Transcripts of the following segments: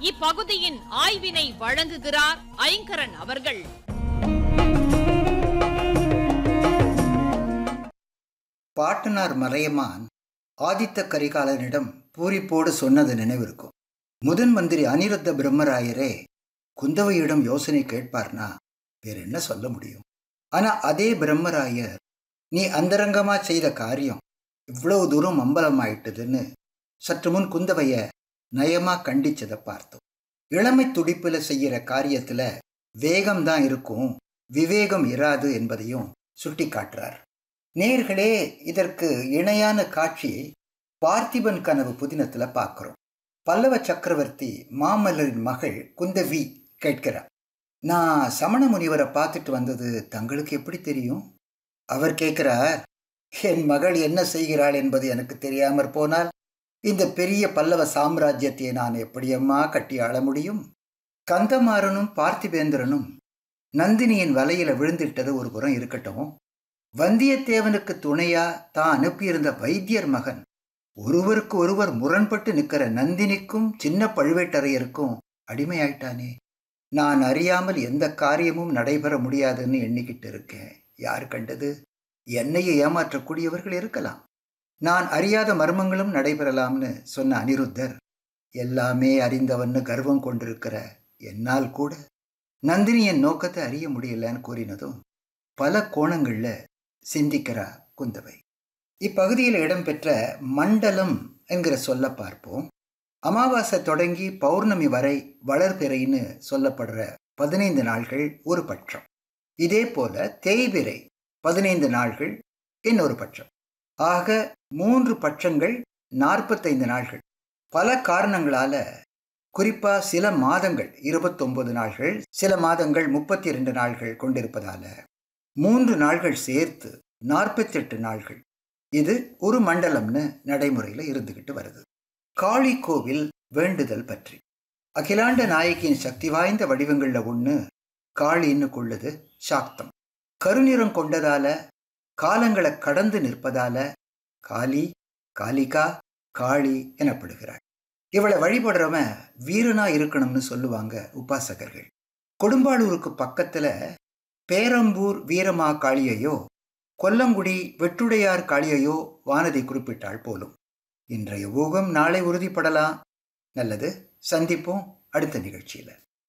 இப்பகுதியின் ஆய்வினை வழங்குகிறார் ஐங்கரன் அவர்கள் பாட்டனார் மறையமான் ஆதித்த கரிகாலனிடம் பூரிப்போடு சொன்னது நினைவிருக்கும் முதன் மந்திரி அனிருத்த பிரம்மராயரே குந்தவையிடம் யோசனை கேட்பார்னா வேற என்ன சொல்ல முடியும் ஆனா அதே பிரம்மராயர் நீ அந்தரங்கமா செய்த காரியம் இவ்வளவு தூரம் அம்பலமாயிட்டதுன்னு சற்று முன் குந்தவைய நயமா கண்டிச்சதை பார்த்தோம் இளமை துடிப்புல செய்யற காரியத்துல வேகம்தான் இருக்கும் விவேகம் இராது என்பதையும் சுட்டி காட்டுறார் நேர்களே இதற்கு இணையான காட்சியை பார்த்திபன் கனவு புதினத்துல பார்க்கிறோம் பல்லவ சக்கரவர்த்தி மாமல்லரின் மகள் குந்தவி கேட்கிறார் நான் சமண முனிவரை பார்த்துட்டு வந்தது தங்களுக்கு எப்படி தெரியும் அவர் கேட்கிறார் என் மகள் என்ன செய்கிறாள் என்பது எனக்கு தெரியாமற் போனால் இந்த பெரிய பல்லவ சாம்ராஜ்யத்தை நான் எப்படியம்மா கட்டி ஆள முடியும் கந்தமாறனும் பார்த்திபேந்திரனும் நந்தினியின் வலையில விழுந்திட்டது ஒரு புறம் இருக்கட்டும் வந்தியத்தேவனுக்கு துணையா தான் அனுப்பியிருந்த வைத்தியர் மகன் ஒருவருக்கு ஒருவர் முரண்பட்டு நிற்கிற நந்தினிக்கும் சின்ன பழுவேட்டரையருக்கும் அடிமையாயிட்டானே நான் அறியாமல் எந்த காரியமும் நடைபெற முடியாதுன்னு எண்ணிக்கிட்டு இருக்கேன் யார் கண்டது என்னையே ஏமாற்றக்கூடியவர்கள் இருக்கலாம் நான் அறியாத மர்மங்களும் நடைபெறலாம்னு சொன்ன அனிருத்தர் எல்லாமே அறிந்தவன்னு கர்வம் கொண்டிருக்கிற என்னால் கூட நந்தினியின் நோக்கத்தை அறிய முடியலன்னு கூறினதும் பல கோணங்கள்ல சிந்திக்கிறா குந்தவை இப்பகுதியில் இடம்பெற்ற மண்டலம் என்கிற சொல்ல பார்ப்போம் அமாவாசை தொடங்கி பௌர்ணமி வரை வளர்பிறைன்னு சொல்லப்படுற பதினைந்து நாள்கள் ஒரு பட்சம் இதே போல தேய்பிறை பதினைந்து நாள்கள் இன்னொரு பட்சம் ஆக மூன்று பட்சங்கள் நாற்பத்தைந்து நாள்கள் பல காரணங்களால குறிப்பா சில மாதங்கள் இருபத்தொன்பது நாள்கள் சில மாதங்கள் முப்பத்தி இரண்டு நாள்கள் கொண்டிருப்பதால மூன்று நாள்கள் சேர்த்து நாற்பத்தெட்டு நாள்கள் இது ஒரு மண்டலம்னு நடைமுறையில் இருந்துகிட்டு வருது காளி கோவில் வேண்டுதல் பற்றி அகிலாண்ட நாயகியின் சக்தி வாய்ந்த வடிவங்கள்ல ஒன்று காளின்னு கொள்ளுது சாக்தம் கருநிறம் கொண்டதால காலங்களை கடந்து நிற்பதால காளி காளிகா காளி எனப்படுகிறாள் இவளை வழிபடுறவன் வீரனா இருக்கணும்னு சொல்லுவாங்க உபாசகர்கள் கொடும்பாளூருக்கு பக்கத்துல பேரம்பூர் வீரமா காளியையோ கொல்லங்குடி வெட்டுடையார் காளியையோ வானதி குறிப்பிட்டாள் போலும் இன்றைய ஊகம் நாளை உறுதிப்படலாம் நல்லது சந்திப்போம் அடுத்த நிகழ்ச்சியில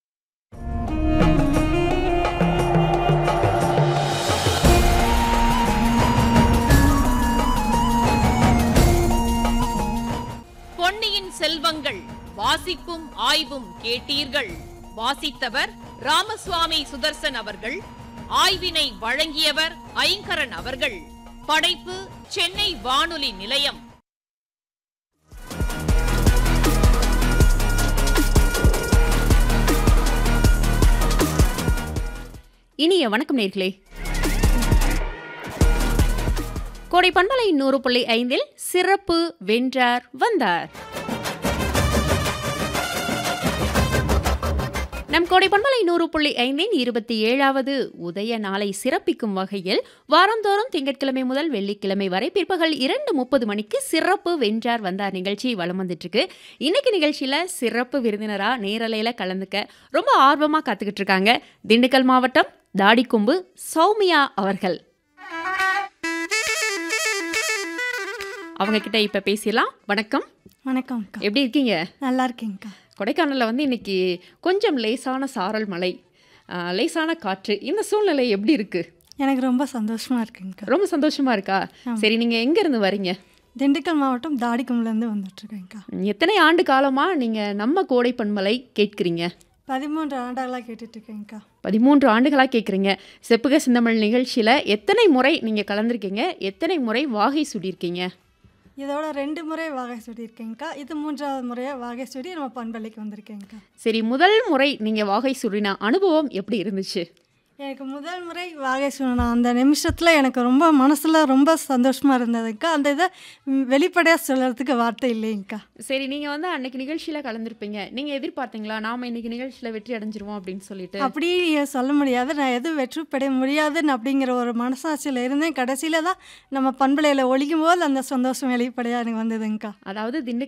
பொன்னியின் செல்வங்கள் வாசிப்பும் ஆய்வும் கேட்டீர்கள் வாசித்தவர் ராமசுவாமி சுதர்சன் அவர்கள் ஆய்வினை வழங்கியவர் ஐங்கரன் அவர்கள் படைப்பு சென்னை வானொலி நிலையம் இனிய வணக்கம் நேர்களே கோடை பண்பலை நூறு புள்ளி ஐந்தில் சிறப்பு வென்றார் வந்தார் நம் கோடை பண்பலை நூறு புள்ளி ஐந்தின் இருபத்தி ஏழாவது உதய நாளை சிறப்பிக்கும் வகையில் வாரந்தோறும் திங்கட்கிழமை முதல் வெள்ளிக்கிழமை வரை பிற்பகல் இரண்டு முப்பது மணிக்கு சிறப்பு வென்றார் வந்தார் நிகழ்ச்சி வலம் வந்துட்டு இருக்கு இன்னைக்கு நிகழ்ச்சியில சிறப்பு விருந்தினரா நேரலையில கலந்துக்க ரொம்ப ஆர்வமா காத்துக்கிட்டு இருக்காங்க திண்டுக்கல் மாவட்டம் தாடிக்கொம்பு சௌமியா அவர்கள் அவங்க கிட்ட இப்ப பேசிடலாம் வணக்கம் வணக்கம்க்கா எப்படி இருக்கீங்க நல்லா இருக்கேங்க்கா கொடைக்கானலில் வந்து இன்னைக்கு கொஞ்சம் லேசான சாரல் மழை ஆ, லேசான காற்று இந்த சூழ்நிலை எப்படி இருக்கு எனக்கு ரொம்ப சந்தோஷமா இருக்குங்கக்கா ரொம்ப சந்தோஷமா இருக்கா சரி நீங்க எங்க இருந்து வரீங்க திண்டுக்கல் மாவட்டம் தாடிக்கும்லேருந்து வந்துட்டுருக்கேங்க்கா ம், எத்தனை ஆண்டு காலமா நீங்க நம்ம கோடை பண்பலை கேட்குறீங்க பதிமூன்று ஆண்டாகளாக கேட்டுட்ருக்கேங்க்கா பதிமூன்று ஆண்டுகளா கேட்குறீங்க செப்புக சிந்தமிழ் நிகழ்ச்சியில எத்தனை முறை நீங்க கலந்துருக்கீங்க எத்தனை முறை வாகை சுடியிருக்கீங்க இதோட ரெண்டு முறை வாகை சுடியிருக்கேங்க்கா இது மூன்றாவது முறையாக வாகை சுடி நம்ம பண்பலைக்கு வந்திருக்கேங்க்கா சரி முதல் முறை நீங்க வாகை சுடின அனுபவம் எப்படி இருந்துச்சு எனக்கு முதல் முறை வாகை சுடின அந்த நிமிஷத்தில் எனக்கு ரொம்ப மனசில் ரொம்ப சந்தோஷமாக இருந்ததுங்க்கா அந்த இதை வெளிப்படையாக சொல்கிறதுக்கு வார்த்தை இல்லைங்கக்கா சரி நீங்க வந்து அன்னைக்கு நிகழ்ச்சியில கலந்துருப்பீங்க நீங்க எதிர்பார்த்தீங்களா நாம இன்னைக்கு நிகழ்ச்சியில வெற்றி அடைஞ்சிருவோம் அப்படின்னு சொல்லிட்டு அப்படி சொல்ல முடியாது நான் எதுவும் வெற்றி பெற முடியாதுன்னு அப்படிங்கிற ஒரு மனசாட்சியில் இருந்தேன் கடைசியில் தான் நம்ம பண்பலையில் ஒழிக்கும் போது அந்த சந்தோஷம் வெளிப்படையாக எனக்கு வந்ததுங்கக்கா அதாவது திண்டுக்கல்